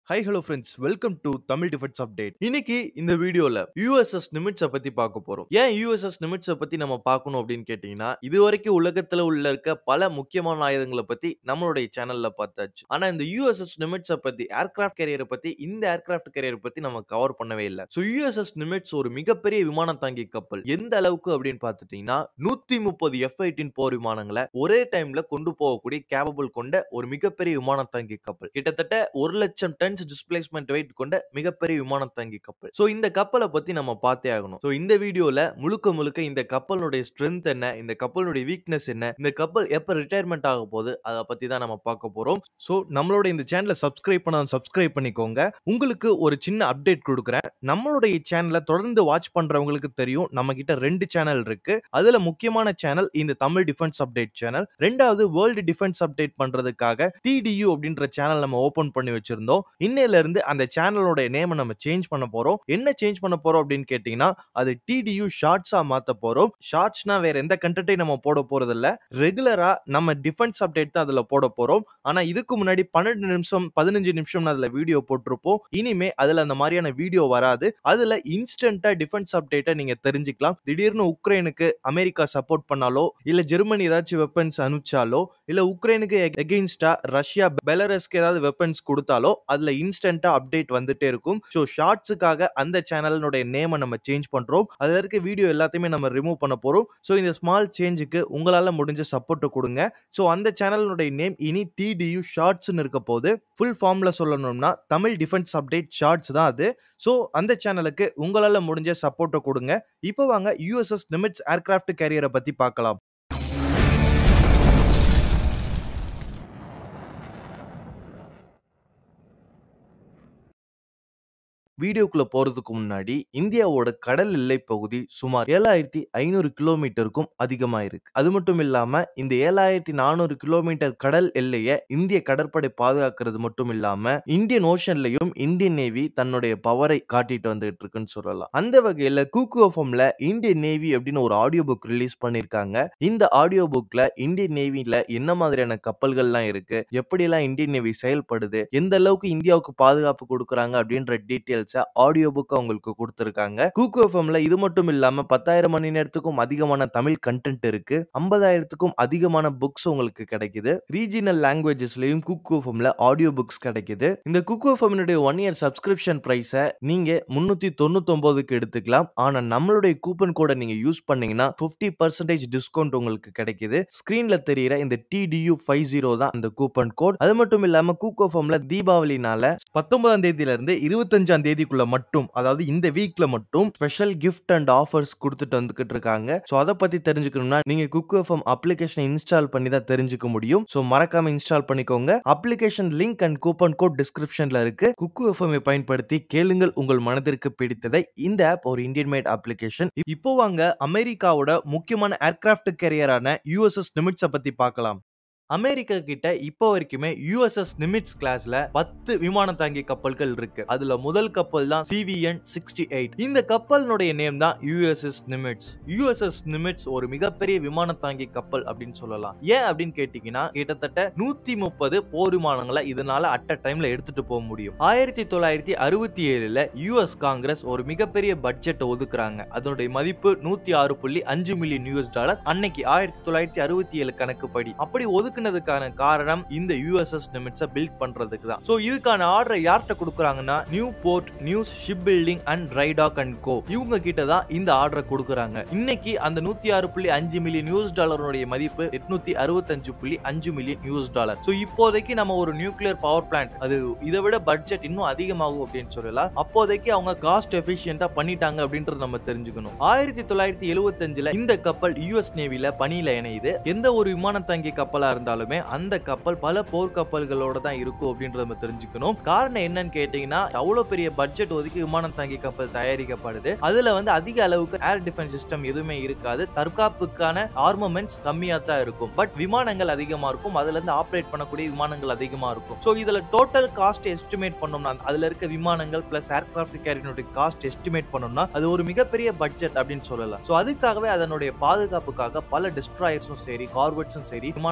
high hello friends welcome to Tamil defence update இன்னைக்கு இந்த வீடியோல யூஎஸ்எஸ் நிமிட்ஸை பத்தி பார்க்க போறோம் ஏன் யூஎஸ்எஸ் நிமிட்ஸை பத்தி நம்ம பார்க்கணும் அப்படின்னு கேட்டீங்கன்னா இது வரைக்கும் உலகத்துல உள்ள இருக்க பல முக்கியமான ஆயுதங்களை பத்தி நம்மளுடைய சேனல்ல பார்த்தாச்சு ஆனா இந்த யூஎஸ்எஸ் நிமிட்ஸை பத்தி ஏர்கிராஃப்ட் கேரியரை பத்தி இந்த ஏர்கிராஃப்ட் கேரியரை பத்தி நம்ம கவர் பண்ணவே இல்லை ஸோ யூஎஸ்எஸ் நிமிட்ஸ் ஒரு மிகப்பெரிய விமானம் தாங்கி கப்பல் எந்த அளவுக்கு அப்படின்னு பார்த்துட்டீங்கன்னா நூத்தி முப்பது எஃப் எயிட்டின் போர் விமானங்களை ஒரே டைம்ல கொண்டு போகக்கூடிய கேபபிள் கொண்ட ஒரு மிகப்பெரிய விமானம் தாங்கி கப்பல் கிட்டத்தட்ட ஒரு லட்சம் டன்ஸ் டிஸ்பிளேஸ்மெண்ட் வெயிட் கொண்ட மிகப்பெரிய விமானம் தாங்கி கப்பல் ஸோ இந்த கப்பலை பத்தி நம்ம பார்த்தே ஆகணும் ஸோ இந்த வீடியோல முழுக்க முழுக்க இந்த கப்பலுடைய ஸ்ட்ரென்த் என்ன இந்த கப்பலுடைய வீக்னஸ் என்ன இந்த கப்பல் எப்ப ரிட்டையர்மெண்ட் ஆக போகுது அதை பத்தி தான் நம்ம பார்க்க போறோம் ஸோ நம்மளோட இந்த சேனலை சப்ஸ்கிரைப் பண்ண சப்ஸ்கிரைப் பண்ணிக்கோங்க உங்களுக்கு ஒரு சின்ன அப்டேட் கொடுக்குறேன் நம்மளுடைய சேனலை தொடர்ந்து வாட்ச் பண்றவங்களுக்கு தெரியும் நம்ம கிட்ட ரெண்டு சேனல் இருக்கு அதுல முக்கியமான சேனல் இந்த தமிழ் டிஃபென்ஸ் அப்டேட் சேனல் ரெண்டாவது வேர்ல்டு டிஃபென்ஸ் அப்டேட் பண்றதுக்காக டிடியூ அப்படின்ற சேனல் நம்ம ஓபன் பண்ணி வச்சிருந்தோம் இன்னையில இருந்து அந்த சேனலோட நேமை நம்ம சேஞ்ச் பண்ண போறோம் என்ன சேஞ்ச் பண்ண போறோம் அப்படின்னு கேட்டீங்கன்னா அது டிடியூ ஷார்ட்ஸா மாத்த போறோம் ஷார்ட்ஸ்னா வேற எந்த கண்டென்ட்டையும் நம்ம போட போறது இல்ல ரெகுலரா நம்ம டிஃபென்ஸ் அப்டேட் தான் அதுல போட போறோம் ஆனா இதுக்கு முன்னாடி பன்னெண்டு நிமிஷம் பதினஞ்சு நிமிஷம் அதுல வீடியோ போட்டிருப்போம் இனிமே அதுல அந்த மாதிரியான வீடியோ வராது அதுல இன்ஸ்டன்டா டிஃபென்ஸ் அப்டேட்டை நீங்க தெரிஞ்சுக்கலாம் திடீர்னு உக்ரைனுக்கு அமெரிக்கா சப்போர்ட் பண்ணாலோ இல்ல ஜெர்மனி ஏதாச்சும் வெப்பன்ஸ் அனுப்பிச்சாலோ இல்ல உக்ரைனுக்கு எகெயின்ஸ்டா ரஷ்யா பெலரஸ்க்கு ஏதாவது வெப்பன்ஸ் கொடுத்தாலோ அதுல இன்ஸ்டன்டா அப்டேட் வந்துட்டே இருக்கும் ஸோ ஷார்ட்ஸுக்காக அந்த சேனலினுடைய நேமை நம்ம சேஞ்ச் பண்றோம் அதுல இருக்க வீடியோ எல்லாத்தையுமே நம்ம ரிமூவ் பண்ண போறோம் ஸோ இந்த ஸ்மால் சேஞ்சுக்கு உங்களால முடிஞ்ச சப்போர்ட்டை கொடுங்க ஸோ அந்த சேனலினுடைய நேம் இனி டிடியூ ஷார்ட்ஸ்னு இருக்க போது ஃபுல் ஃபார்ம்ல சொல்லணும்னா தமிழ் டிஃபென்ஸ் அப்டேட் ஷார்ட்ஸ் தான் அது ஸோ அந்த சேனலுக்கு உங்களால முடிஞ்ச சப்போர்ட்டை கொடுங்க இப்போ வாங்க யூஎஸ்எஸ் நிமிட்ஸ் ஏர்கிராஃப்ட் கேரியரை பத்தி பார்க்கலாம் வீடியோக்குள்ள போறதுக்கு முன்னாடி இந்தியாவோட கடல் எல்லை பகுதி சுமார் ஏழாயிரத்தி ஐநூறு கிலோமீட்டருக்கும் அதிகமா இருக்கு அது மட்டும் இல்லாம இந்த ஏழாயிரத்தி நானூறு கிலோமீட்டர் கடல் எல்லையை இந்திய கடற்படை பாதுகாக்கிறது மட்டும் இல்லாம இந்தியன் ஓஷன்லயும் இந்தியன் நேவி தன்னுடைய பவரை காட்டிட்டு வந்துட்டு இருக்குன்னு சொல்லலாம் அந்த வகையில கூக்குஎஃப்எம்ல இந்தியன் நேவி அப்படின்னு ஒரு ஆடியோ புக் ரிலீஸ் பண்ணிருக்காங்க இந்த ஆடியோ புக்ல இந்தியன் நேவில என்ன மாதிரியான கப்பல்கள்லாம் இருக்கு எப்படியெல்லாம் இந்தியன் நேவி செயல்படுது எந்த அளவுக்கு இந்தியாவுக்கு பாதுகாப்பு கொடுக்குறாங்க அப்படின்ற டீட்டெயில் டீடைல்ஸை ஆடியோ புக் அவங்களுக்கு கொடுத்துருக்காங்க கூக்கு எஃப்எம்ல இது மட்டும் இல்லாம பத்தாயிரம் மணி நேரத்துக்கும் அதிகமான தமிழ் கண்டென்ட் இருக்கு ஐம்பதாயிரத்துக்கும் அதிகமான புக்ஸ் உங்களுக்கு கிடைக்குது ரீஜினல் லாங்குவேஜஸ்லயும் குக்கு எஃப்எம்ல ஆடியோ புக்ஸ் கிடைக்குது இந்த குக்கு எஃப்எம்னுடைய ஒன் இயர் சப்ஸ்கிரிப்ஷன் பிரைஸை நீங்க முன்னூத்தி தொண்ணூத்தொன்பதுக்கு எடுத்துக்கலாம் ஆனா நம்மளுடைய கூப்பன் கோடை நீங்க யூஸ் பண்ணீங்கன்னா பிப்டி பர்சன்டேஜ் டிஸ்கவுண்ட் உங்களுக்கு கிடைக்குது ஸ்கிரீன்ல தெரியிற இந்த டிடியூ ஃபைவ் ஜீரோ தான் இந்த கூப்பன் கோட் அது மட்டும் இல்லாம கூக்கோ ஃபோம்ல தீபாவளினால பத்தொன்பதாம் தேதியில இருந்து இருபத்தஞ்சாம் தேதி தேதிக்குள்ள மட்டும் அதாவது இந்த வீக்ல மட்டும் ஸ்பெஷல் கிஃப்ட் அண்ட் ஆஃபர்ஸ் கொடுத்துட்டு வந்துகிட்டு இருக்காங்க ஸோ அதை பத்தி தெரிஞ்சுக்கணும்னா நீங்க குக் எஃப்எம் அப்ளிகேஷன் இன்ஸ்டால் பண்ணி தான் தெரிஞ்சுக்க முடியும் ஸோ மறக்காம இன்ஸ்டால் பண்ணிக்கோங்க application link and coupon code டிஸ்கிரிப்ஷன்ல இருக்கு குக்கு எஃப்எம் பயன்படுத்தி கேளுங்கள் உங்கள் மனதிற்கு பிடித்ததை இந்த ஆப் ஒரு இந்தியன் மேட் அப்ளிகேஷன் இப்போ வாங்க அமெரிக்காவோட முக்கியமான ஏர்கிராஃப்ட் கேரியரான யூஎஸ்எஸ் நிமிட்ஸை பத்தி பார்க்கலாம் அமெரிக்கா கிட்ட இப்போ வரைக்குமே யூஎஸ்எஸ் நிமிட்ஸ் கிளாஸ்ல பத்து விமானம் தாங்கி கப்பல்கள் இருக்கு அதுல முதல் கப்பல் தான் சிவிஎன் சிக்ஸ்டி எயிட் இந்த கப்பலினுடைய நேம் தான் யூஎஸ்எஸ் நிமிட்ஸ் யூஎஸ்எஸ் நிமிட்ஸ் ஒரு மிகப்பெரிய விமானம் தாங்கி கப்பல் அப்படின்னு சொல்லலாம் ஏன் அப்படின்னு கேட்டீங்கன்னா கிட்டத்தட்ட நூத்தி முப்பது போர் விமானங்களை இதனால அட் அ டைம்ல எடுத்துட்டு போக முடியும் ஆயிரத்தி தொள்ளாயிரத்தி அறுபத்தி ஏழுல யூஎஸ் காங்கிரஸ் ஒரு மிகப்பெரிய பட்ஜெட்டை ஒதுக்குறாங்க அதனுடைய மதிப்பு நூத்தி ஆறு புள்ளி அஞ்சு மில்லியன் யூஎஸ் டாலர் அன்னைக்கு ஆயிரத்தி தொள்ளாயிரத்தி அறுபத்தி ஏழு கணக்குப்படி அப்படி ஒதுக்கு ஒதுக்குனதுக்கான காரணம் இந்த யூஎஸ்எஸ் நிமிட்ஸை பில்ட் பண்றதுக்கு தான் சோ இதுக்கான ஆர்டர் யார்கிட்ட கொடுக்குறாங்கன்னா Newport News shipbuilding and drydock and co இவங்க கிட்ட தான் இந்த ஆர்டரை கொடுக்குறாங்க இன்னைக்கு அந்த நூத்தி ஆறு புள்ளி அஞ்சு மில்லியன் யூஎஸ் டாலருடைய மதிப்பு எட்நூத்தி அறுபத்தஞ்சு புள்ளி அஞ்சு மில்லியன் யூஎஸ் டாலர் சோ இப்போதைக்கு நம்ம ஒரு நியூக்ளியர் பவர் பிளான்ட் அது இதை விட பட்ஜெட் இன்னும் அதிகமாகும் அப்படின்னு சொல்லலாம் அப்போதைக்கு அவங்க காஸ்ட் எஃபிஷியன்டா பண்ணிட்டாங்க அப்படின்றது நம்ம தெரிஞ்சுக்கணும் ஆயிரத்தி தொள்ளாயிரத்தி எழுபத்தஞ்சுல இந்த கப்பல் யூஎஸ் நேவில பணியில இணையுது எந்த ஒரு விமானம் தாங்கி கப்பலா இருந்தாலும் இருந்தாலுமே அந்த கப்பல் பல போர் கப்பல்களோட தான் இருக்கும் அப்படின்றத நம்ம தெரிஞ்சுக்கணும் காரணம் என்னன்னு கேட்டீங்கன்னா அவ்வளவு பெரிய பட்ஜெட் ஒதுக்கி விமானம் தாங்கி கப்பல் தயாரிக்கப்படுது அதுல வந்து அதிக அளவுக்கு ஏர் டிஃபென்ஸ் சிஸ்டம் எதுவுமே இருக்காது தற்காப்புக்கான ஆர்மமெண்ட்ஸ் கம்மியா தான் இருக்கும் பட் விமானங்கள் அதிகமா இருக்கும் அதுல இருந்து ஆப்ரேட் பண்ணக்கூடிய விமானங்கள் அதிகமா இருக்கும் ஸோ இதுல டோட்டல் காஸ்ட் எஸ்டிமேட் பண்ணோம்னா அதுல இருக்க விமானங்கள் பிளஸ் ஏர்கிராஃப்ட் கேரியனுடைய காஸ்ட் எஸ்டிமேட் பண்ணோம்னா அது ஒரு மிகப்பெரிய பட்ஜெட் அப்படின்னு சொல்லலாம் ஸோ அதுக்காகவே அதனுடைய பாதுகாப்புக்காக பல டிஸ்ட்ராயர்ஸும் சரி கார்வெட்ஸும் சரி விமான தங்கி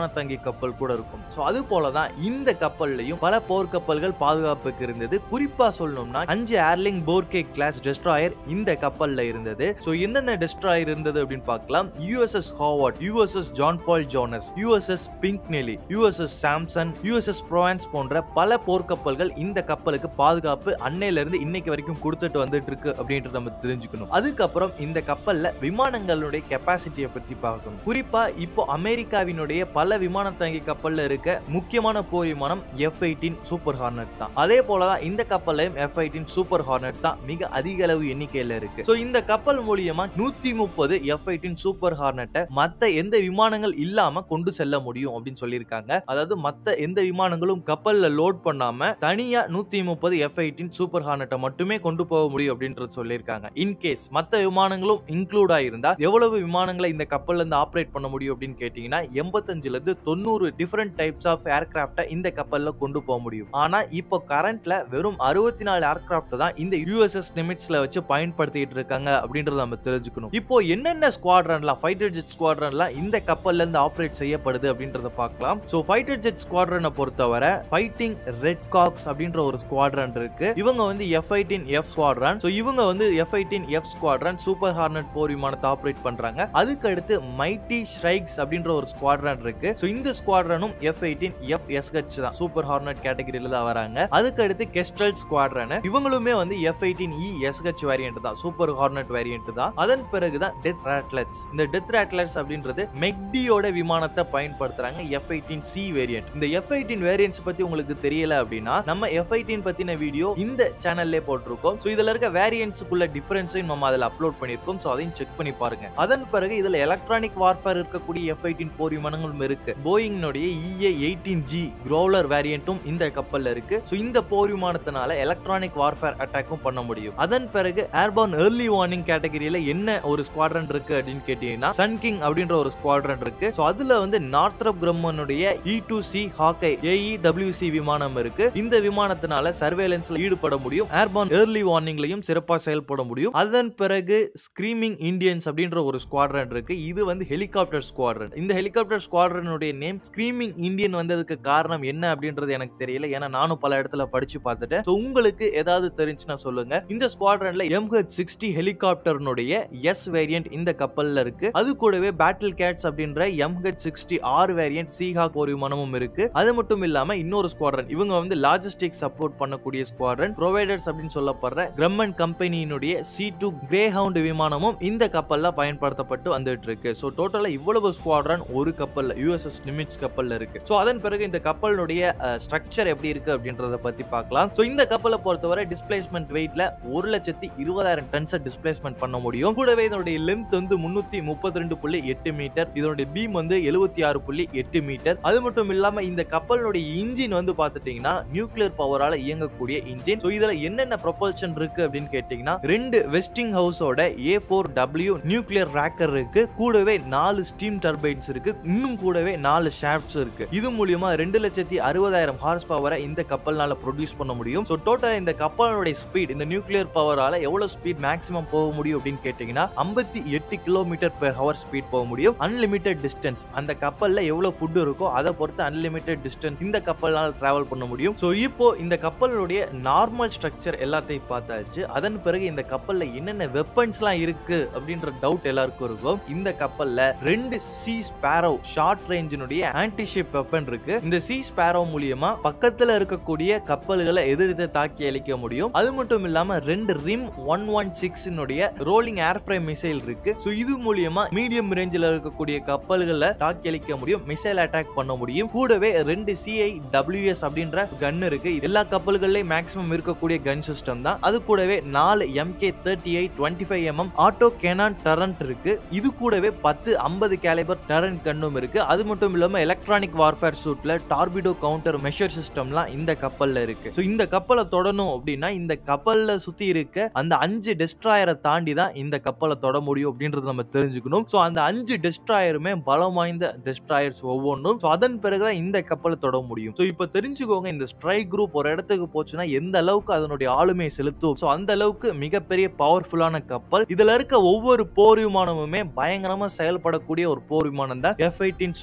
கப்பல் கூட இருக்கும் சோ அது போலதான் இந்த கப்பல்லையும் பல போர்க்கப்பல்கள் பாதுகாப்புக்கு இருந்தது குறிப்பா சொல்லணும்னா அஞ்சு ஏர்லிங் போர்கே கிளாஸ் டெஸ்ட்ராயர் இந்த கப்பல்ல இருந்தது சோ எந்தெந்த டெஸ்ட்ராயர் இருந்தது அப்படின்னு பார்க்கலாம் USS Howard USS John Paul Jones USS Pinckney USS Sampson USS Provence போன்ற பல போர்க்கப்பல்கள் இந்த கப்பலுக்கு பாதுகாப்பு அன்னையில இருந்து இன்னைக்கு வரைக்கும் கொடுத்துட்டு வந்துட்டு இருக்கு அப்படின்றது நம்ம தெரிஞ்சுக்கணும் அதுக்கப்புறம் இந்த கப்பல்ல விமானங்களுடைய கெப்பாசிட்டியை பத்தி பார்க்கணும் குறிப்பா இப்போ அமெரிக்காவினுடைய பல விமான தாங்கி கப்பல்ல இருக்க முக்கியமான போர் விமானம் எஃப் எயிட்டீன் சூப்பர் ஹார்னட் தான் அதே போலதான் இந்த கப்பல்லையும் எஃப் எயிட்டீன் சூப்பர் ஹார்னட் தான் மிக அதிக அளவு எண்ணிக்கையில இருக்கு சோ இந்த கப்பல் மூலியமா நூத்தி முப்பது எஃப் எயிட்டீன் சூப்பர் ஹார்னட்டை மத்த எந்த விமானங்கள் இல்லாம கொண்டு செல்ல முடியும் அப்படின்னு சொல்லியிருக்காங்க அதாவது மத்த எந்த விமானங்களும் கப்பல்ல லோட் பண்ணாம தனியா நூத்தி முப்பது எஃப் எயிட்டீன் சூப்பர் ஹார்னட்டை மட்டுமே கொண்டு போக முடியும் அப்படின்றது சொல்லியிருக்காங்க இன்கேஸ் மத்த விமானங்களும் இன்க்ளூட் ஆயிருந்தா எவ்வளவு விமானங்களை இந்த கப்பல்ல இருந்து ஆப்ரேட் பண்ண முடியும் அப்படின்னு கேட்டீங்கன்னா எண்பத்தஞ்சுல இருந்து தொண்ணூறு டிஃபரெண்ட் டைப்ஸ் ஆஃப் ஏர்கிராஃப்டை இந்த கப்பல்ல கொண்டு போக முடியும் ஆனா இப்போ கரண்ட்ல வெறும் அறுபத்தி நாலு ஏர்கிராஃப்ட் தான் இந்த யூஎஸ்எஸ் நிமிட்ஸ்ல வச்சு பயன்படுத்திட்டு இருக்காங்க அப்படின்றத நம்ம தெரிஞ்சுக்கணும் இப்போ என்னென்ன ஸ்குவாட்ரன்லாம் ஃபைட்டர் ஜெட் ஸ்குவாட்ரன்லாம் இந்த கப்பல்ல இருந்து ஆப்ரேட் செய்யப்படுது அப்படின்றத பார்க்கலாம் சோ ஃபைட்டர் ஜெட் ஸ்குவாட்ரனை பொறுத்தவரை ஃபைட்டிங் ரெட் காக்ஸ் அப்படின்ற ஒரு ஸ்குவாட்ரன் இருக்கு இவங்க வந்து F eighteen F squadron so இவங்க வந்து F eighteen F squadron super hornet போர் விமானத்தை ஆப்ரேட் பண்றாங்க அதுக்கு அடுத்து மைட்டி ஸ்ட்ரைக்ஸ் அப்படின்ற ஒரு ஸ்குவாட்ரன் இருக்கு ஸோ இந்த ஸ்குவாட்ரனும் எஃப் எயிட்டீன் எஃப் எஸ்ஹெச் தான் சூப்பர் ஹார்னட் கேட்டகரியில தான் வராங்க அதுக்கு அடுத்து கெஸ்ட்ரல் ஸ்குவாட்ரன் இவங்களுமே வந்து F eighteen E SH variant தான் சூப்பர் ஹார்னட் வேரியன்ட் தான் அதன் பிறகுதான் டெத் ரேட்லெட்ஸ் இந்த டெத் ரேட்லெட்ஸ் அப்படின்றது மெக்டியோட விமானத்தை பயன்படுத்துறாங்க எஃப் எயிட்டீன் சி வேரியன்ட் இந்த எஃப் எயிட்டீன் வேரியன்ட்ஸ் பத்தி உங்களுக்கு தெரியல அப்படின்னா நம்ம எஃப் எயிட்டீன் பத்தின வீடியோ இந்த சேனல்லே போட்டிருக்கோம் ஸோ இதுல இருக்க வேரியன்ட்ஸுக்குள்ள டிஃபரன்ஸையும் நம்ம அதில் அப்லோட் பண்ணியிருக்கோம் ஸோ அதையும் செக் பண்ணி பாருங்க அதன் பிறகு இதுல எலக்ட்ரானிக் வார்ஃபேர் இருக்கக்கூடிய எஃப் எயிட்டீன் போர் விமானங்களும் இருக்கு போயிங்னுடைய இஏ எயிட்டீன் ஜி க்ரோலர் வேரியன்ட்டும் இந்த கப்பல்ல இருக்கு ஸோ இந்த போர் விமானத்தினால எலக்ட்ரானிக் வார்ஃபேர் அட்டாக்கும் பண்ண முடியும் அதன் பிறகு ஏர்பான் ஏர்லி வார்னிங் கேட்டகரியில என்ன ஒரு ஸ்குவாட்ரன் இருக்கு அப்படின்னு கேட்டீங்கன்னா சன் கிங் அப்படின்ற ஒரு ஸ்குவாட்ரன் இருக்கு ஸோ அதுல வந்து நார்த்ரப் கிரம்மனுடைய இ டு சி ஹாக்கை ஏஇ டபிள்யூசி விமானம் இருக்கு இந்த விமானத்தினால சர்வேலன்ஸ்ல ஈடுபட முடியும் ஏர்பான் ஏர்லி வார்னிங்லையும் சிறப்பா செயல்பட முடியும் அதன் பிறகு ஸ்கிரீமிங் இந்தியன்ஸ் அப்படின்ற ஒரு ஸ்குவாட்ரன் இருக்கு இது வந்து ஹெலிகாப்டர் ஸ்குவாட்ரன் இந்த ஹெலிகாப்டர் ஸ்குவாட்ரனுடைய நேம் ஸ்கிரீமிங் இந்தியன் வந்ததுக்கு காரணம் என்ன அப்படின்றது எனக்கு தெரியல ஏன்னா நானும் பல இடத்துல படிச்சு பார்த்துட்டேன் ஸோ உங்களுக்கு ஏதாவது தெரிஞ்சுன்னா சொல்லுங்க இந்த ஸ்குவாட்ரன்ல எம்ஹெச் சிக்ஸ்டி ஹெலிகாப்டர்னுடைய எஸ் வேரியன்ட் இந்த கப்பல்ல இருக்கு அது கூடவே பேட்டில் கேட்ஸ் அப்படின்ற MH sixty R variant Seahawk போர் விமானமும் இருக்கு அது மட்டும் இல்லாம இன்னொரு ஸ்குவாட்ரன் இவங்க வந்து லாஜிஸ்டிக் சப்போர்ட் பண்ணக்கூடிய ஸ்குவாட்ரன் ப்ரொவைடர்ஸ் அப்படின்னு சொல்லப்படுற கிரம்மன் கம்பெனியினுடைய சி டூ கிரே ஹவுண்ட் விமானமும் இந்த கப்பல்ல பயன்படுத்தப்பட்டு வந்துட்டு இருக்கு ஸோ டோட்டலா இவ்வளவு ஸ்குவாட்ரன் ஒரு கப்பல்ல யூஎஸ்எஸ் நிமிட்ஸ் கப்பல்ல இருக்கு ஸோ அதன் பிறகு இந்த கப்பலுடைய ஸ்ட்ரக்சர் எப்படி இருக்கு அப்படின்றத பத்தி பார்க்கலாம் ஸோ இந்த கப்பலை பொறுத்தவரை டிஸ்பிளேஸ்மெண்ட் வெயிட்ல ஒரு லட்சத்தி இருபதாயிரம் டன்ஸை டிஸ்பிளேஸ்மெண்ட் பண்ண முடியும் கூடவே இதனுடைய லென்த் வந்து முன்னூத்தி முப்பத்தி ரெண்டு புள்ளி எட்டு மீட்டர் இதனுடைய பீம் வந்து எழுபத்தி ஆறு புள்ளி எட்டு மீட்டர் அது மட்டும் இல்லாம இந்த கப்பலுடைய இன்ஜின் வந்து பாத்துட்டீங்கன்னா நியூக்ளியர் பவரால இயங்கக்கூடிய இன்ஜின் ஸோ இதுல என்னென்ன ப்ரொபல்ஷன் இருக்கு அப்படின்னு கேட்டீங்கன்னா ரெண்டு வெஸ்டிங் ஹவுஸோட A four W nuclear reactor இருக்கு கூடவே நாலு ஸ்டீம் டர்பைன்ஸ் இருக்கு இன்னும் கூடவே நாலு ஷாஃப்ட்ஸ் இருக்கு இது மூலியமா ரெண்டு லட்சத்தி அறுபதாயிரம் ஹார்ஸ் பவரை இந்த கப்பல்னால ப்ரொடியூஸ் பண்ண முடியும் ஸோ டோட்டல் இந்த கப்பலோட ஸ்பீட் இந்த நியூக்ளியர் பவரால எவ்வளவு ஸ்பீட் மேக்ஸிமம் போக முடியும் அப்படின்னு கேட்டீங்கன்னா ஐம்பத்தி எட்டு கிலோமீட்டர் பெர் ஹவர் ஸ்பீட் போக முடியும் அன்லிமிட்டெட் டிஸ்டன்ஸ் அந்த கப்பல்ல எவ்வளவு ஃபுட் இருக்கோ அதை பொறுத்து அன்லிமிட்டெட் டிஸ்டன்ஸ் இந்த கப்பல்னால டிராவல் பண்ண முடியும் ஸோ இப்போ இந்த கப்பலுடைய நார்மல் ஸ்ட்ரக்சர் எல்லாத்தையும் பார்த்தாச்சு அதன் பிறகு இந்த கப்பல்ல என்னென்ன வெப்பன்ஸ்லாம் இருக்கு அப்படின்ற டவுட் எல்லாருக்கும் இருக்கும் இந்த கப்பல்ல ரெண்டு சி ஸ்பேரோ ஷார்ட் ரேஞ்சினுடைய ஆன்டிஷிப் வெப்பன் இருக்கு இந்த சி ஸ்பேரோ மூலியமா பக்கத்துல இருக்கக்கூடிய கப்பல்களை எதிர்த்து தாக்கி அழிக்க முடியும் அது மட்டும் இல்லாம ரெண்டு RIM one one six rolling airframe missile இருக்கு ஸோ இது மூலியமா மீடியம் ரேஞ்சில் இருக்கக்கூடிய கப்பல்களை தாக்கி அழிக்க முடியும் மிசைல் அட்டாக் பண்ண முடியும் கூடவே ரெண்டு சிஐ டபிள்யூஎஸ் அப்படின்ற கன் இருக்கு எல்லா கப்பல்கள்லயும் மேக்ஸிமம் இருக்கக்கூடிய கன் சிஸ்டம் தான் அது கூடவே நாலு MK thirty eight twenty five MM auto cannon turret இருக்கு இது கூடவே பத்து ஐம்பது கேலிபர் டரண்ட் கன்னும் இருக்கு அது மட்டும் இல்லாம எலக்ட்ரானிக் வார்ஃபேர் சூட்ல டார்பிடோ கவுண்டர் மெஷர் சிஸ்டம்லாம் இந்த கப்பல்ல இருக்கு ஸோ இந்த கப்பலை தொடணும் அப்படின்னா இந்த கப்பல்ல சுத்தி இருக்க அந்த அஞ்சு டெஸ்ட்ராயரை தாண்டி தான் இந்த கப்பலை தொட முடியும் அப்படின்றது நம்ம தெரிஞ்சுக்கணும் ஸோ அந்த அஞ்சு டெஸ்ட்ராயருமே பலம் வாய்ந்த டெஸ்ட்ராயர்ஸ் ஒவ்வொன்றும் ஸோ அதன் பிறகுதான் இந்த கப்பலை தொட முடியும் ஸோ இப்போ தெரிஞ்சுக்கோங்க இந்த ஸ்ட்ரைக் குரூப் ஒரு இடத்துக்கு போச்சுன்னா எந்த அளவுக்கு அதனுடைய ஆளுமையை செலுத்தும் ஸோ அந்த அளவுக்கு மிகப்பெரிய பவர்ஃபுல்லான கப்பல் இதுல இருக்க ஒவ்வொரு போர் விமானமுமே பயங்கரமா செயல்படக்கூடிய ஒரு போர் விமானம் தான் F eighteen super hornet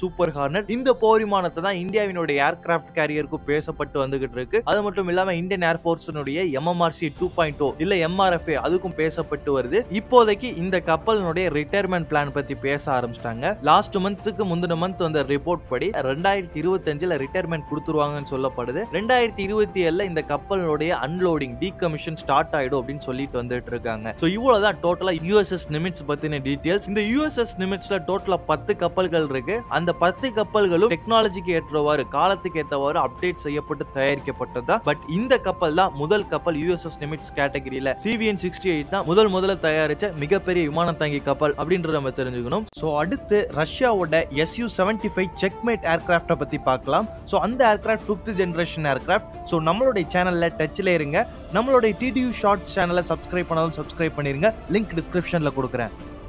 hornet இந்த போர் விமானத்தை தான் இந்தியாவினுடைய ஏர்கிராஃப்ட் கேரியருக்கும் பேசப்பட்டு வந்துகிட்டு இருக்கு அது மட்டும் இல்லாம இந்தியன் ஏர்போர்ஸினுடைய எம்எம்ஆர்சி டூ பாயிண்ட் ஓ இல்ல எம்ஆர்எஃப்ஏ அதுக்கும் பேசப்பட்டு வருது இப்போதைக்கு இந்த கப்பலினுடைய ரிட்டையர்மெண்ட் பிளான் பத்தி பேச ஆரம்பிச்சிட்டாங்க லாஸ்ட் மந்த்துக்கு முந்தின மந்த் வந்த ரிப்போர்ட் படி ரெண்டாயிரத்தி இருபத்தஞ்சுல ரிட்டையர்மெண்ட் கொடுத்துருவாங்கன்னு சொல்லப்படுது ரெண்டாயிரத்தி இருபத்தி ஏழுல இந்த கப்பலினுடைய அன்லோடிங் டீகமிஷன் ஸ்டார்ட் ஆயிடும் அப்படின்னு சொல்லிட்டு வந்துட்டு இருக்காங்க ஸோ இவ்வளவுதான் டோட்டலா யூஎஸ்எஸ் நிமிட்ஸ் பத்தின டீடைல்ஸ் இந்த யூஎஸ்எஸ் நிமிட்ஸ்ல டோட்டலா பத்து கப்பல்கள் இருக்கு அந்த பத்து கப்பல்களும் டெக்னாலஜிக்கு ஏற்றவாறு காலத்துக்கு ஏற்றவாறு அப்டேட் செய்யப்பட்டு தயாரிக்கப்பட்டதா பட் இந்த கப்பல் தான் முதல் கப்பல் யூஎஸ்எஸ் நிமிட்ஸ் கேட்டகரியில சிவிஎன் சிக்ஸ்டி எயிட் தான் முதல் முதல்ல தயாரிச்ச மிகப்பெரிய விமான தாங்கி கப்பல் அப்படின்றத நம்ம தெரிஞ்சுக்கணும் ஸோ அடுத்து ரஷ்யாவோட எஸ்யூ செவன்டி ஃபைவ் செக்மேட் ஏர்கிராஃப்டை பத்தி பார்க்கலாம் ஸோ அந்த aircraft fifth generation aircraft so நம்மளுடைய சேனல்ல டச்சில் இருங்க நம்மளுடைய டிடியூ ஷார்ட்ஸ் சேனலை சப்ஸ்கிரைப் பண்ணாலும் சப்ஸ்கிரைப் பண்ணிருங்க லிங்க் டிஸ்கிரிப்ஷன்ல கொடுக்குறேன்